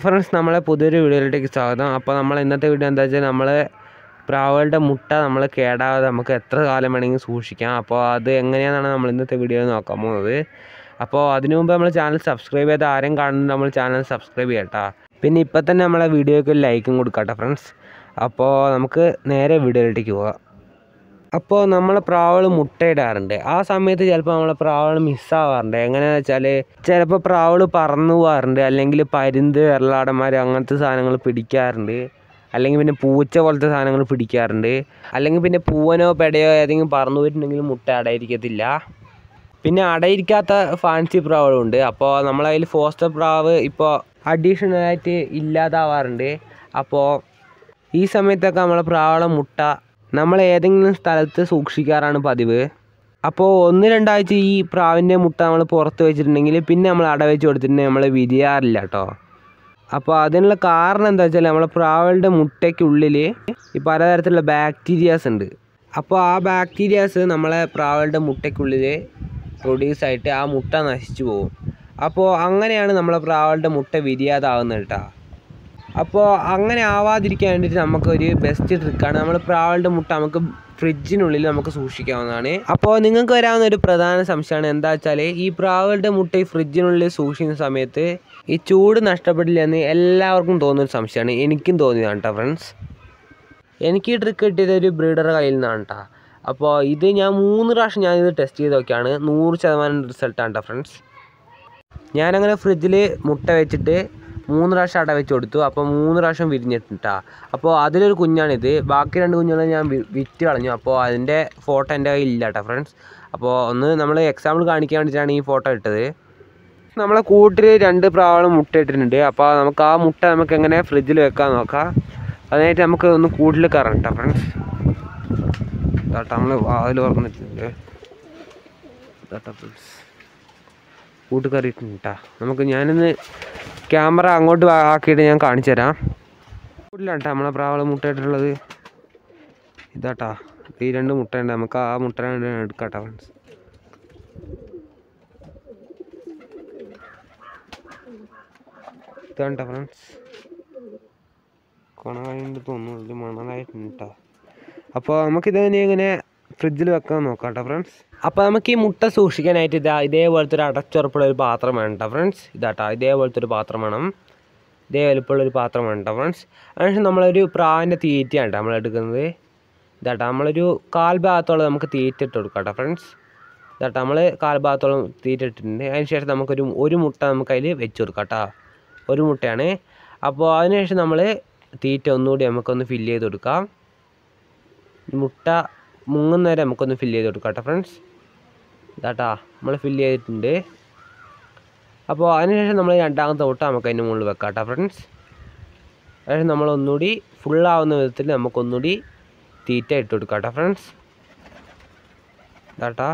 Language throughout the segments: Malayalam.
ഫ്രണ്ട്സ് നമ്മളെ പുതിയൊരു വീഡിയോയിലേക്ക് സ്വാഗതം അപ്പോൾ നമ്മൾ ഇന്നത്തെ വീഡിയോ എന്താ വെച്ചാൽ നമ്മൾ പ്രാവുകളുടെ മുട്ട നമ്മൾ കേടാവാതെ നമുക്ക് എത്ര കാലം വേണമെങ്കിൽ സൂക്ഷിക്കാം അപ്പോൾ അത് എങ്ങനെയാണെന്നാണ് നമ്മൾ ഇന്നത്തെ വീഡിയോയിൽ നോക്കാൻ പോകുന്നത് അപ്പോൾ അതിനു മുമ്പ് നമ്മൾ ചാനൽ സബ്സ്ക്രൈബ് ചെയ്ത് ആരും കാണുന്നുണ്ട് നമ്മൾ ചാനൽ സബ്സ്ക്രൈബ് ചെയ്യട്ടോ പിന്നെ ഇപ്പം തന്നെ നമ്മളെ വീഡിയോയ്ക്ക് ഒരു ലൈക്കും കൊടുക്കട്ടെ ഫ്രണ്ട്സ് അപ്പോൾ നമുക്ക് നേരെ വീഡിയോയിലേക്ക് പോകാം അപ്പോൾ നമ്മൾ പ്രാവുകൾ മുട്ടയിടാറുണ്ട് ആ സമയത്ത് ചിലപ്പോൾ നമ്മളെ പ്രാവുകൾ മിസ്സാവാറുണ്ട് എങ്ങനെയാണെന്ന് വെച്ചാൽ ചിലപ്പോൾ പ്രാവുകൾ പറന്നു പോകാറുണ്ട് അല്ലെങ്കിൽ പരുന്ത് വെള്ളാടന്മാർ അങ്ങനത്തെ സാധനങ്ങൾ പിടിക്കാറുണ്ട് അല്ലെങ്കിൽ പിന്നെ പൂച്ച പോലത്തെ സാധനങ്ങൾ പിടിക്കാറുണ്ട് അല്ലെങ്കിൽ പിന്നെ പൂവനോ പെടയോ ഏതെങ്കിലും പറന്നു പോയിട്ടുണ്ടെങ്കിൽ മുട്ട അടയിരിക്കത്തില്ല പിന്നെ അടയിരിക്കാത്ത ഫാൻസി പ്രാവുകളുണ്ട് അപ്പോൾ നമ്മളതിൽ ഫോസ്റ്റർ പ്രാവ് ഇപ്പോൾ അഡീഷണൽ ആയിട്ട് ഇല്ലാതാവാറുണ്ട് അപ്പോൾ ഈ സമയത്തൊക്കെ നമ്മളെ പ്രാവള മുട്ട നമ്മൾ ഏതെങ്കിലും സ്ഥലത്ത് സൂക്ഷിക്കാറാണ് പതിവ് അപ്പോൾ ഒന്ന് രണ്ടാഴ്ച ഈ പ്രാവിൻ്റെ മുട്ട നമ്മൾ പുറത്ത് വെച്ചിട്ടുണ്ടെങ്കിൽ പിന്നെ നമ്മൾ അട വെച്ച് കൊടുത്തിട്ടുണ്ടെങ്കിൽ നമ്മൾ വിരിയാറില്ല കേട്ടോ അപ്പോൾ അതിനുള്ള കാരണം എന്താ വെച്ചാൽ നമ്മളെ പ്രാവുകളുടെ മുട്ടയ്ക്കുള്ളിൽ ഈ പലതരത്തിലുള്ള ബാക്ടീരിയാസ് ഉണ്ട് അപ്പോൾ ആ ബാക്ടീരിയാസ് നമ്മളെ പ്രാവുകളുടെ മുട്ടയ്ക്കുള്ളിൽ പ്രൊഡ്യൂസ് ആയിട്ട് ആ മുട്ട നശിച്ചു പോകും അപ്പോൾ അങ്ങനെയാണ് നമ്മളെ പ്രാവുകളുടെ മുട്ട വിരിയാതാവുന്നത് കേട്ടോ അപ്പോൾ അങ്ങനെ ആവാതിരിക്കാൻ വേണ്ടിയിട്ട് നമുക്കൊരു ബെസ്റ്റ് ട്രിക്കാണ് നമ്മൾ പ്രാവുകളുടെ മുട്ട നമുക്ക് ഫ്രിഡ്ജിനുള്ളിൽ നമുക്ക് സൂക്ഷിക്കാവുന്നതാണ് അപ്പോൾ നിങ്ങൾക്ക് വരാവുന്ന ഒരു പ്രധാന സംശയമാണ് എന്താ വെച്ചാൽ ഈ പ്രാവുകളുടെ മുട്ട ഈ ഫ്രിഡ്ജിനുള്ളിൽ സൂക്ഷിക്കുന്ന സമയത്ത് ഈ ചൂട് നഷ്ടപ്പെടില്ല എന്ന് എല്ലാവർക്കും തോന്നുന്ന ഒരു സംശയമാണ് എനിക്കും തോന്നിയതാണ് കേട്ടോ ഫ്രണ്ട്സ് എനിക്ക് ഈ ട്രിക്ക് കിട്ടിയത് ഒരു ബ്രീഡറുടെ കയ്യിൽ നിന്നാണ് കേട്ടോ അപ്പോൾ ഇത് ഞാൻ മൂന്ന് പ്രാവശ്യം ഞാനിത് ടെസ്റ്റ് ചെയ്ത് നോക്കിയാണ് നൂറ് ശതമാനം റിസൾട്ടാണ് കേട്ടോ ഫ്രണ്ട്സ് ഞാനങ്ങനെ ഫ്രിഡ്ജിൽ മുട്ട വെച്ചിട്ട് മൂന്ന് പ്രാവശ്യം അട വെച്ച് കൊടുത്തു അപ്പോൾ മൂന്ന് പ്രാവശ്യം വിരിഞ്ഞിട്ടാ അപ്പോൾ അതിലൊരു കുഞ്ഞാണിത് ബാക്കി രണ്ട് കുഞ്ഞുങ്ങളെ ഞാൻ വി- വിറ്റ് കളഞ്ഞു അപ്പോൾ അതിൻ്റെ ഫോട്ടോ എൻ്റെ കയ്യിൽ ഇല്ല കേട്ടോ ഫ്രണ്ട്സ് അപ്പോൾ ഒന്ന് നമ്മൾ എക്സാമ്പിൾ കാണിക്കാൻ വേണ്ടിയിട്ടാണ് ഈ ഫോട്ടോ ഇട്ടത് നമ്മളെ കൂട്ടിൽ രണ്ട് പ്രാവളം മുട്ട ഇട്ടിട്ടുണ്ട് അപ്പോൾ നമുക്ക് ആ മുട്ട നമുക്ക് എങ്ങനെ ഫ്രിഡ്ജിൽ വെക്കാൻ നോക്കാം അതിനായിട്ട് നമുക്ക് ഒന്ന് കൂട്ടിൽ കയറാം കേട്ടോ ഫ്രണ്ട്സ് കേട്ടോ നമ്മൾ വാതിൽ തുറന്നിട്ടുണ്ട് കേട്ടോ ഫ്രണ്ട്സ് കൂട്ട് കയറിയിട്ടുണ്ട് കേട്ടോ നമുക്ക് ഞാനിന്ന് ക്യാമറ അങ്ങോട്ട് ആ- ആക്കിയിട്ട് ഞാൻ കാണിച്ചു തരാം കൂട്ടിലാണ് കേട്ടോ നമ്മളെ പ്രാവളം മുട്ട ഇട്ടിട്ടുള്ളത് ഇതാട്ടാ ഈ രണ്ട് മുട്ടയുണ്ട് നമുക്ക് ആ മുട്ട രണ്ട് എടുക്കാം കേട്ടോ ഫ്രണ്ട്സ് ഇതാണ് കേട്ടോ ഫ്രണ്ട്സ് കൊണകായിട്ട് തോന്നുന്നു ഇത് മണലായിട്ടുണ്ട് കേട്ടോ അപ്പോൾ നമുക്കിത് ഇനി ഇങ്ങനെ ഫ്രിഡ്ജിൽ വെക്കാൻ നോക്കാം കേട്ടോ ഫ്രണ്ട്സ് അപ്പോൾ നമുക്ക് ഈ മുട്ട സൂക്ഷിക്കാനായിട്ട് ഇതാ ഇതേപോലത്തെ ഒരു അടച്ചുറപ്പുള്ള ഒരു പാത്രം വേണം കേട്ടോ ഫ്രണ്ട്സ് ഇതാട്ടോ ഇതേപോലത്തെ ഒരു പാത്രം വേണം ഇതേ വലുപ്പമുള്ള ഒരു പാത്രം വേണം കേട്ടോ ഫ്രണ്ട്സ് അതിനുശേഷം നമ്മളൊരു പ്രാവിൻ്റെ തീറ്റയാണ് കേട്ടോ നമ്മൾ എടുക്കുന്നത് ഇതാട്ടോ നമ്മളൊരു കാൽ ഭാഗത്തോളം നമുക്ക് തീറ്റ ഇട്ട് കൊടുക്കാം കേട്ടോ ഫ്രണ്ട്സ് ഇതാട്ടോ നമ്മൾ കാൽ ഭാഗത്തോളം തീറ്റ ഇട്ടിട്ടുണ്ട് അതിന് ശേഷം നമുക്കൊരു ഒരു മുട്ട നമുക്ക് അതിൽ വെച്ച് കൊടുക്കാം കേട്ടോ ഒരു മുട്ടയാണ് അപ്പോൾ അതിനുശേഷം നമ്മൾ തീറ്റ ഒന്നുകൂടി നമുക്കൊന്ന് ഫില്ല് ചെയ്ത് കൊടുക്കാം ഈ മുട്ട മുങ്ങുന്നവരെ നമുക്കൊന്ന് ഫില്ല് ചെയ്ത് കൊടുക്കാം കേട്ടോ ഫ്രണ്ട്സ് ഇതാട്ടാ നമ്മൾ ഫില്ല് ചെയ്തിട്ടുണ്ട് അപ്പോൾ അതിനുശേഷം നമ്മൾ രണ്ടാമത്തെ മുട്ട നമുക്ക് അതിൻ്റെ മുകളിൽ വെക്കാം കേട്ടോ ഫ്രണ്ട്സ് അതിനുശേഷം നമ്മൾ ഒന്നുകൂടി ഫുള്ളാവുന്ന വിധത്തിൽ നമുക്കൊന്നുകൂടി തീറ്റ ഇട്ട് കൊടുക്കാം കേട്ടോ ഫ്രണ്ട്സ് ഇതാട്ടാ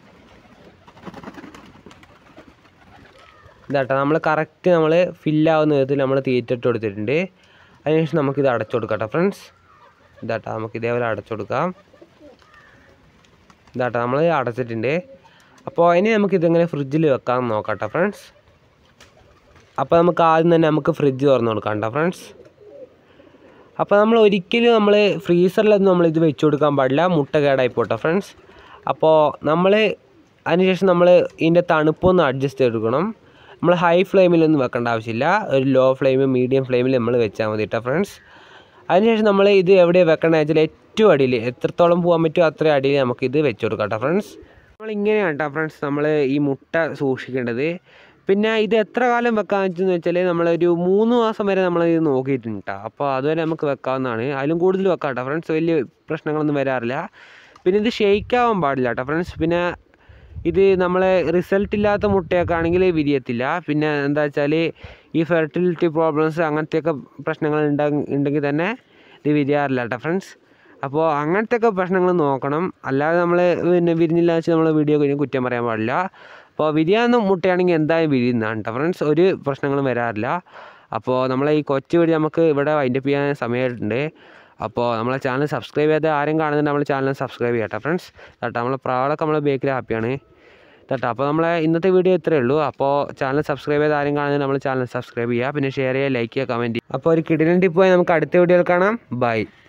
ഇതാട്ടോ നമ്മൾ കറക്റ്റ് നമ്മൾ ഫില്ലാവുന്ന വിധത്തിൽ നമ്മൾ തീറ്റ ഇട്ട് കൊടുത്തിട്ടുണ്ട് അതിനുശേഷം നമുക്കിത് അടച്ചു കൊടുക്കാം കേട്ടോ ഫ്രണ്ട്സ് ഇതാട്ടോ നമുക്ക് ഇതേപോലെ അടച്ചു കൊടുക്കാം ഇതാട്ടോ നമ്മൾ അടച്ചിട്ടുണ്ട് അപ്പോൾ ഇനി നമുക്കിതെങ്ങനെ ഫ്രിഡ്ജിൽ വെക്കാം നോക്കാം കേട്ടോ ഫ്രണ്ട്സ് അപ്പോൾ നമുക്ക് ആദ്യം തന്നെ നമുക്ക് ഫ്രിഡ്ജ് തുറന്ന് കൊടുക്കാം കേട്ടോ ഫ്രണ്ട്സ് അപ്പോൾ നമ്മൾ ഒരിക്കലും നമ്മൾ ഫ്രീസറിലൊന്നും നമ്മൾ ഇത് വെച്ച് കൊടുക്കാൻ പാടില്ല മുട്ട കേടായി പോട്ടെ ഫ്രണ്ട്സ് അപ്പോൾ നമ്മൾ അതിനുശേഷം നമ്മൾ ഇതിൻ്റെ തണുപ്പൊന്ന് അഡ്ജസ്റ്റ് ചെയ്തെടുക്കണം നമ്മൾ ഹൈ ഫ്ലെയിമിലൊന്നും വെക്കേണ്ട ആവശ്യമില്ല ഒരു ലോ ഫ്ലെയിം മീഡിയം ഫ്ലെയിമിൽ നമ്മൾ വെച്ചാൽ മതി കേട്ടോ ഫ്രണ്ട്സ് അതിനുശേഷം നമ്മൾ ഇത് എവിടെയാണ് വെക്കണമെന്ന് വെച്ചാൽ ഏറ്റവും അടിയിൽ എത്രത്തോളം പോകാൻ പറ്റുമോ അത്രയും അടിയിൽ നമുക്ക് ഇത് വെച്ച് കൊടുക്കാം കേട്ടോ ഫ്രണ്ട്സ് നമ്മൾ ഇങ്ങനെയാണ് കേട്ടോ ഫ്രണ്ട്സ് നമ്മൾ ഈ മുട്ട സൂക്ഷിക്കേണ്ടത് പിന്നെ ഇത് എത്ര കാലം വെക്കാൻ പറ്റുമെന്ന് വെച്ചാൽ നമ്മളൊരു മൂന്ന് മാസം വരെ നമ്മൾ ഇത് നോക്കിയിട്ടുണ്ട് കേട്ടോ അപ്പോൾ അതുവരെ നമുക്ക് വെക്കാവുന്നതാണ് അതിലും കൂടുതൽ വെക്കാം കേട്ടോ ഫ്രണ്ട്സ് വലിയ പ്രശ്നങ്ങളൊന്നും വരാറില്ല പിന്നെ ഇത് ഷെയ്ക്ക് ആവാൻ പാടില്ല കേട്ടോ ഫ്രണ്ട്സ് പിന്നെ ഇത് നമ്മളെ റിസൾട്ട് ഇല്ലാത്ത മുട്ടയൊക്കെ ആണെങ്കിൽ വിരിയത്തില്ല പിന്നെ എന്താ വെച്ചാൽ ഈ ഫെർട്ടിലിറ്റി പ്രോബ്ലംസ് അങ്ങനത്തെയൊക്കെ പ്രശ്നങ്ങൾ ഉണ്ടെങ്കിൽ ഉണ്ടെങ്കിൽ തന്നെ ഇത് വിരിയാറില്ല കേട്ടോ ഫ്രണ്ട്സ് അപ്പോൾ അങ്ങനത്തെയൊക്കെ പ്രശ്നങ്ങൾ നോക്കണം അല്ലാതെ നമ്മൾ പിന്നെ വിരിഞ്ഞില്ല വെച്ച് നമ്മൾ വീഡിയോ കഴിഞ്ഞ് കുറ്റം പറയാൻ പാടില്ല അപ്പോൾ വിരിയാവുന്ന മുട്ടയാണെങ്കിൽ എന്തായാലും വിരിയുന്നതാണ് കേട്ടോ ഫ്രണ്ട്സ് ഒരു പ്രശ്നങ്ങളും വരാറില്ല അപ്പോൾ നമ്മളെ ഈ കൊച്ചു വീഡിയോ നമുക്ക് ഇവിടെ വൈൻഡപ്പ് ചെയ്യാൻ സമയമായിട്ടുണ്ട് അപ്പോൾ നമ്മളെ ചാനൽ സബ്സ്ക്രൈബ് ചെയ്ത് ആരും കാണുന്നുണ്ട് നമ്മളെ ചാനൽ സബ്സ്ക്രൈബ് ചെയ്യട്ടെ ഫ്രണ്ട്സ് കേട്ടോ നമ്മളെ പ്രാവളൊക്കെ നമ്മളെ ബേക്കിൽ ഹാപ്പിയാണ് കേട്ടോ അപ്പോൾ നമ്മളെ ഇന്നത്തെ വീഡിയോ ഇത്രയേ ഉള്ളൂ അപ്പോൾ ചാനൽ സബ്സ്ക്രൈബ് ചെയ്ത് ആരും കാണുന്നത് നമ്മൾ ചാനൽ സബ്സ്ക്രൈബ് ചെയ്യുക പിന്നെ ഷെയർ ചെയ്യുക ലൈക്ക് ചെയ്യുക കമൻറ്റ് ചെയ്യുക അപ്പോൾ ഒരു കിടിലൻ ടിപ്പുമായി നമുക്ക് അടുത്ത വീഡിയോയിൽ കാണാം ബൈ